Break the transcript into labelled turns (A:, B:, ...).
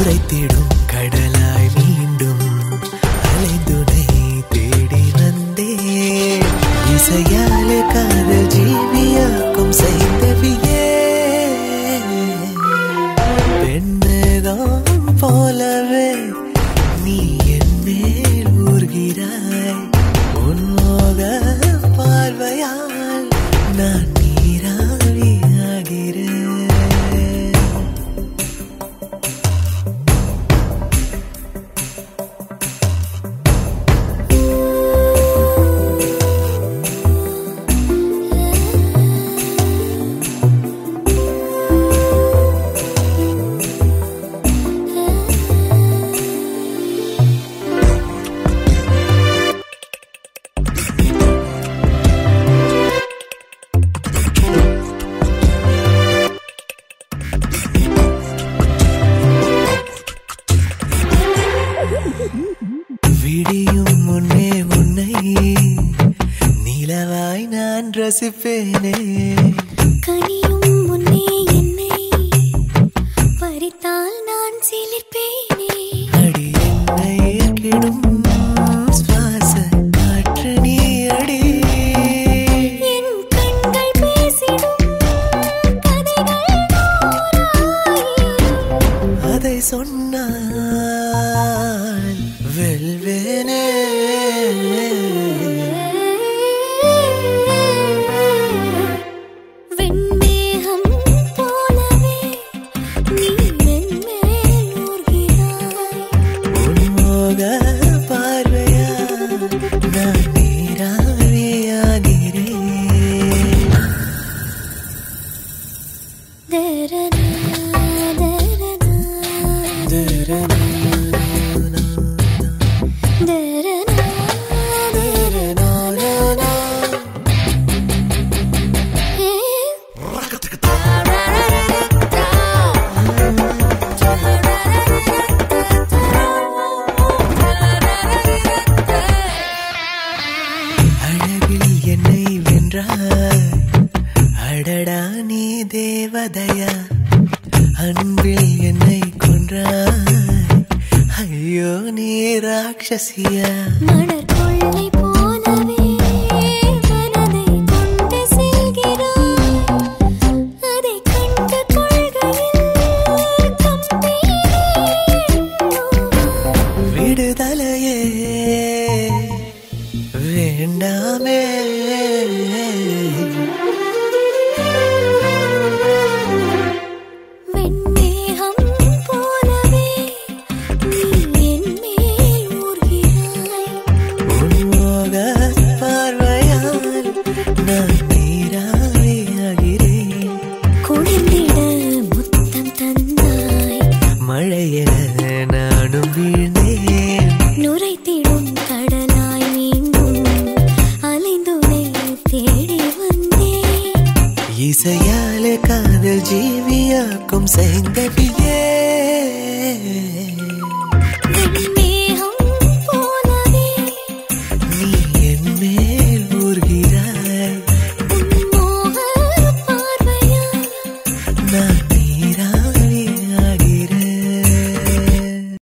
A: உரைத்திடும் கடலாய் மீண்டும் அலைந்துனை தேடி வந்தேன் இசையாலே காதல் ஜீவியாக்கும் செய்தவியே பெண்ணுதான் போலவே நீ என் மேல் ஊர்கிறாய் உன்மோக பார்வையால் நான் நீராவியாகிறேன் விடியும் முன்னே உன்னை நிலவாய் நான் ரசிப்பேனே
B: கனியும் முன்னே என்னை பறித்தால் நான் சிலிர்ப்பேனே
A: அடி என்னை கெடும் சுவாச காற்று நீ அடி
B: என் கண்கள் பேசிடும் கதைகள் நூறாயிரம்.
A: அதை சொன்னால் வெல்வேனே
B: வெண்மேகம் போலவே நீ மென்மேல் ஊர்கிறாய்.
A: உன்மோக பார்வையா நான் நீராவியாகிறேன்
B: தரனா, தரனா, தரனா, தரனா. ஏ
A: அழகில் என்னை வென்றாய் அடடா நீ தேவதையா அன்பில் என்னை கொன்றாய் ஐயோ நீ ராட்சசியா
B: மணற் கொள்ளை போலவே மனதை கொண்டு செல்கிறாய். அதைக் கண்டு கொள்கையில் கம்பீரே எண்ணுவாய்.
A: விடுதலையே வேண்டாமே
B: வெண்மேகம் போலவே நீ என் மேல் ஊர்கிறாய்.
A: உன்மோக பார்வையால் நான் நீராவியாகிறேன்
B: குளிர்ந்திட முத்தம் தந்தாய்
A: மழையென நானும் வீழ்ந்தேன்
B: நுரைத்திடும் கடலாய் மீண்டும் அலைந்துனை தேடி வந்தேன்
A: இசையாலே காதல் ஜீவியாக்கும் செய்தவி